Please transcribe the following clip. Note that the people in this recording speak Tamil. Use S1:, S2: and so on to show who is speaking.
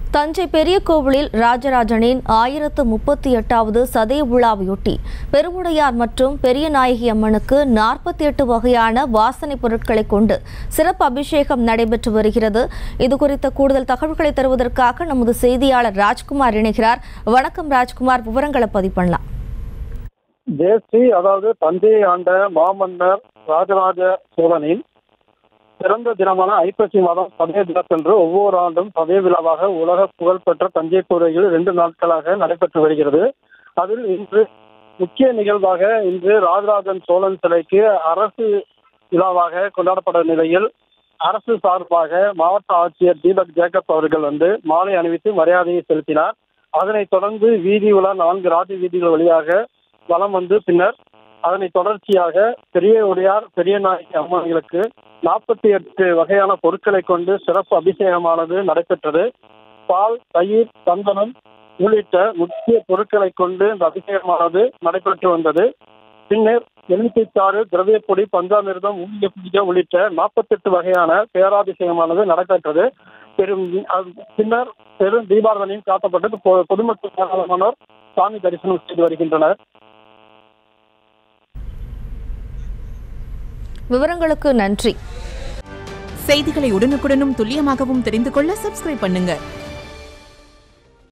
S1: தஞ்சை பெரிய கோவிலில் ராஜராஜனின் ஆயிரத்து முப்பத்தி எட்டாவது சதய விழாவையொட்டி பெருவுடையார் மற்றும் பெரிய நாயகி அம்மனுக்கு நாற்பத்தி எட்டு வகையான வாசனை பொருட்களை கொண்டு சிறப்பு அபிஷேகம் நடைபெற்று வருகிறது இது குறித்த கூடுதல் தகவல்களை தருவதற்காக நமது செய்தியாளர் ராஜ்குமார் இணைகிறார் வணக்கம் ராஜ்குமார் விவரங்களை பதிவு பண்ணலாம்
S2: தேசி அதாவது தஞ்சையை ஆண்ட மாமன்னர் ராஜராஜ சோழனின் பிறந்த தினமான ஐப்பசி மாதம் சதய தினத்தன்று ஒவ்வொரு ஆண்டும் சதய விழாவாக உலக புகழ்பெற்ற தஞ்சை கோயிலில் இரண்டு நாட்களாக நடைபெற்று வருகிறது அதில் இன்று முக்கிய நிகழ்வாக இன்று ராஜராஜன் சோழன் சிலைக்கு அரசு விழாவாக கொண்டாடப்பட்ட நிலையில் அரசு சார்பாக மாவட்ட ஆட்சியர் தீபக் ஜேக்கப் அவர்கள் வந்து மாலை அணிவித்து மரியாதையை செலுத்தினார் அதனைத் தொடர்ந்து வீதி உலா நான்கு ராஜ வீதிகள் வழியாக வலம் வந்து பின்னர் அதனை தொடர்ச்சியாக பெரிய உடையார் பெரிய நாயகி அம்மன்களுக்கு நாற்பத்தி எட்டு வகையான பொருட்களை கொண்டு சிறப்பு அபிஷேகமானது நடைபெற்றது பால் தயிர் சந்தனம் உள்ளிட்ட முக்கிய பொருட்களை கொண்டு இந்த அபிஷேகமானது நடைபெற்று வந்தது பின்னர் எலுமிச்சைச்சாறு திரவியப்பொடி பஞ்சாமிர்தம் ஊழிய பூஜை உள்ளிட்ட நாற்பத்தெட்டு வகையான பேராபிஷேகமானது நடைபெற்றது பெரும் அது பின்னர் பெரும் தீபாரதனையும் காட்டப்பட்டு பொ- பொதுமக்கள் ஏராளமானோர் சாமி தரிசனம் செய்து வருகின்றனர்
S1: விவரங்களுக்கு நன்றி
S3: செய்திகளை உடனுக்குடனும் துல்லியமாகவும் தெரிந்து கொள்ள சப்ஸ்கிரைப் பண்ணுங்க